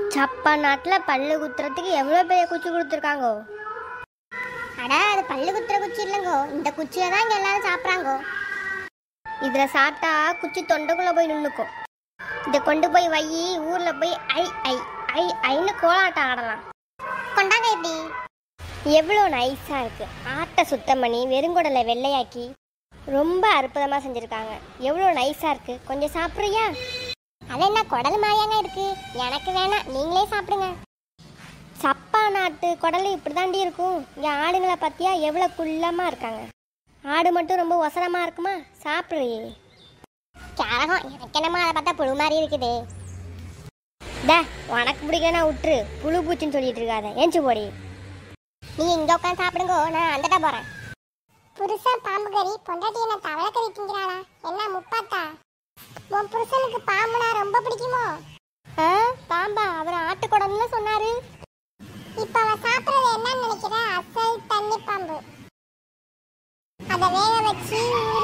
சப்பா நாட்டில் பல்லு குத்துறதுக்கு எவ்வளோ பெரிய குச்சி கொடுத்துருக்காங்கோ அட அது பல்லு குத்துற குச்சி இல்லைங்கோ இந்த குச்சியை தான் இங்கே எல்லாரும் சாப்பிட்றாங்கோ இதில் சாப்பிட்டா குச்சி தொண்டைக்குள்ளே போய் நின்றுக்கும் இதை கொண்டு போய் வை ஊரில் போய் ஐ ஐ ஐ ஐன்னு கோலாட்டம் ஆடலாம் கொண்டாங்க இப்படி எவ்வளோ நைஸாக இருக்குது ஆட்டை சுத்தம் பண்ணி வெறுங்குடலை வெள்ளையாக்கி ரொம்ப அற்புதமாக செஞ்சுருக்காங்க எவ்வளோ நைஸாக இருக்குது கொஞ்சம் சாப்பிட்றியா அது என்ன குடல் மாதிரியாங்க இருக்கு எனக்கு வேணாம் நீங்களே சாப்பிடுங்க சப்பா நாட்டு குடல் இப்படி தாண்டி இருக்கும் இங்கே ஆடுங்களை பார்த்தியா எவ்வளோ குள்ளமாக இருக்காங்க ஆடு மட்டும் ரொம்ப ஒசரமாக இருக்குமா சாப்பிட்றியே கேரகம் எனக்கு என்னமா அதை பார்த்தா புழு மாதிரி இருக்குது டே உனக்கு பிடிக்கனா விட்டுரு புழு பூச்சின்னு சொல்லிட்டு இருக்காத ஏஞ்சி போடி நீ இங்கே உட்காந்து சாப்பிடுங்க நான் அந்தட்ட போகிறேன் புருஷன் பாம்பு கறி பொண்டாட்டி என்ன தவளை கறி திங்கிறாளா என்ன முப்பாத்தா உன் புருஷனுக்கு பாம்புனா ரொம்ப பிடிக்குமோ ஆ பாம்பா அவர் ஆட்டுக்குடம்னு சொன்னாரு இப்ப அவ சாப்பிடுறது என்னன்னு நினைக்கிற அசல் தண்ணி பாம்பு அத வேக வச்சு ஊற